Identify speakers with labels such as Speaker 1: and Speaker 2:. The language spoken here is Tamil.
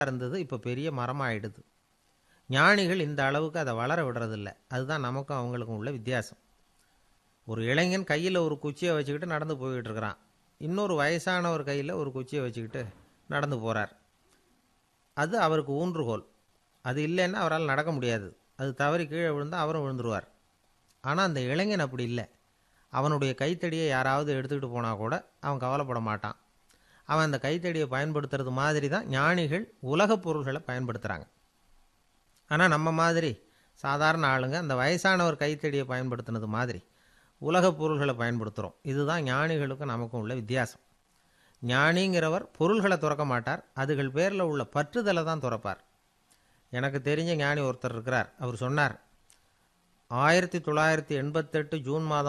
Speaker 1: இருந்தது இப்போ பெரிய மரமாயிடுது ஞானிகள் இந்த அளவுக்கு அதை வளர விடுறதில்ல அதுதான் நமக்கும் அவங்களுக்கும் உள்ள வித்தியாசம் ஒரு இளைஞன் கையில் ஒரு குச்சியை வச்சுக்கிட்டு நடந்து போய்கிட்டு இருக்கிறான் இன்னொரு வயசானவர் கையில் ஒரு குச்சியை வச்சுக்கிட்டு நடந்து போகிறார் அது அவருக்கு ஊன்றுகோல் அது இல்லைன்னா அவரால் நடக்க முடியாது அது தவறி கீழே விழுந்தால் அவரும் விழுந்துருவார் ஆனால் அந்த இளைஞன் அப்படி இல்லை அவனுடைய கைத்தடியை யாராவது எடுத்துக்கிட்டு போனால் கூட அவன் கவலைப்பட மாட்டான் அவன் அந்த கைத்தடியை பயன்படுத்துறது மாதிரி தான் ஞானிகள் உலகப் பொருள்களை பயன்படுத்துகிறாங்க ஆனால் நம்ம மாதிரி சாதாரண ஆளுங்க அந்த வயசானவர் கைத்தடியை பயன்படுத்தினது மாதிரி உலகப் பொருள்களை பயன்படுத்துகிறோம் இதுதான் ஞானிகளுக்கும் நமக்கும் உள்ள வித்தியாசம் ஞானிங்கிறவர் பொருள்களை துறக்க மாட்டார் அதுகள் பேரில் உள்ள பற்றுதலை தான் துறப்பார் எனக்கு தெரிஞ்ச ஞானி ஒருத்தர் இருக்கிறார் அவர் சொன்னார் ஆயிரத்தி தொள்ளாயிரத்தி எண்பத்தெட்டு ஜூன் மாதம்